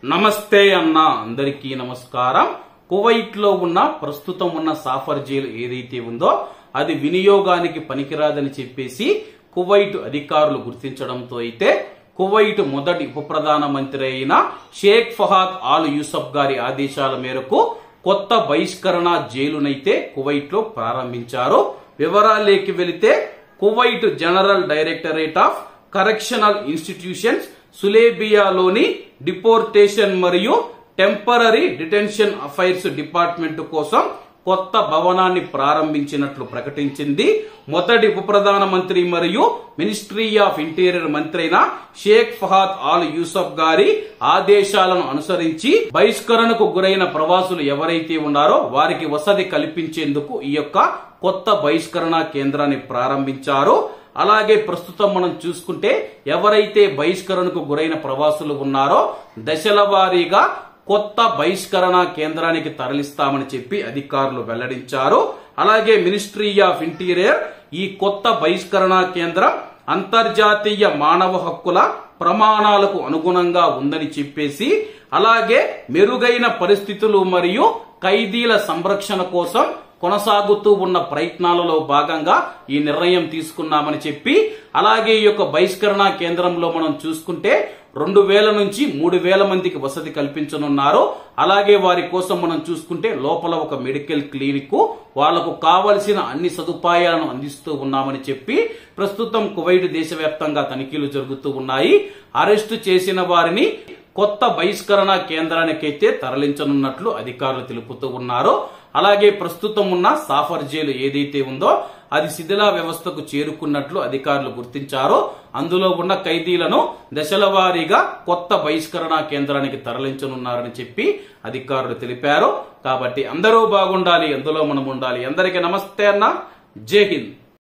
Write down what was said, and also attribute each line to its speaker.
Speaker 1: నమస్తే అన్న అందరికీ నమస్కారం కువైట్ లో ఉన్న ప్రస్తుతం ఉన్న సాఫర్ జైలు ఏదైతే ఉందో అది వినియోగానికి పనికిరాదని చెప్పేసి కువైట్ అధికారులు గుర్తించడంతో అయితే కువైట్ మొదటి ఉప ప్రధానమంత్రి అయిన షేక్ ఫహాద్ ఆల్ యూసఫ్ గారి ఆదేశాల మేరకు కొత్త బహిష్కరణ జైలునైతే కువైట్ లో ప్రారంభించారు వివరాలేకి వెళితే Kuwait General Directorate of Correctional Institutions సులేబియాలోని డిపోర్టేషన్ మరియు టెంపరరీ డిటెన్షన్ అఫైర్స్ డిపార్ట్మెంట్ కోసం కొత్త భవనాన్ని ప్రారంభించినట్లు ప్రకటించింది మొదటి ఉప ప్రధానమంత్రి మరియు మినిస్ట్రీ ఆఫ్ ఇంటీరియర్ మంత్రి అయిన షేక్ ఫహాద్ ఆల్ యూసఫ్ గారి ఆదేశాలను అనుసరించి బహిష్కరణకు గురైన ప్రవాసులు ఎవరైతే ఉన్నారో వారికి వసతి కల్పించేందుకు ఈ యొక్క కొత్త బహిష్కరణ కేంద్రాన్ని ప్రారంభించారు అలాగే ప్రస్తుతం మనం చూసుకుంటే ఎవరైతే బహిష్కరణకు గురైన ప్రవాసులు ఉన్నారో దశల వారీగా కొత్త బహిష్కరణ కేంద్రానికి తరలిస్తామని చెప్పి అధికారులు వెల్లడించారు అలాగే మినిస్ట్రీ ఆఫ్ ఇంటీరియర్ ఈ కొత్త బహిష్కరణ కేంద్రం అంతర్జాతీయ మానవ హక్కుల ప్రమాణాలకు అనుగుణంగా ఉందని చెప్పేసి అలాగే మెరుగైన పరిస్థితులు మరియు ఖైదీల సంరక్షణ కోసం కొనసాగుతూ ఉన్న ప్రయత్నాలలో భాగంగా ఈ నిర్ణయం తీసుకున్నామని చెప్పి అలాగే ఈ యొక్క బహిష్కరణ కేంద్రంలో మనం చూసుకుంటే రెండు వేల నుంచి మూడు వేల మందికి వసతి కల్పించనున్నారు అలాగే వారి కోసం మనం చూసుకుంటే లోపల ఒక మెడికల్ క్లినిక్ వాళ్లకు కావలసిన అన్ని సదుపాయాలను అందిస్తూ ఉన్నామని చెప్పి ప్రస్తుతం కువైట్ దేశవ్యాప్తంగా తనిఖీలు జరుగుతూ ఉన్నాయి అరెస్టు చేసిన వారిని కొత్త బహిష్కరణ కేంద్రానికైతే తరలించనున్నట్లు అధికారులు తెలుపుతూ ఉన్నారు అలాగే ప్రస్తుతం ఉన్న సాఫర్ జైలు ఏదైతే ఉందో అది శిథిలా వ్యవస్థకు చేరుకున్నట్లు అధికారులు గుర్తించారు అందులో ఉన్న ఖైదీలను దశల వారీగా కొత్త బహిష్కరణ కేంద్రానికి తరలించనున్నారని చెప్పి అధికారులు తెలిపారు కాబట్టి అందరూ బాగుండాలి అందులో మనం ఉండాలి అందరికీ నమస్తే అన్న జై హింద్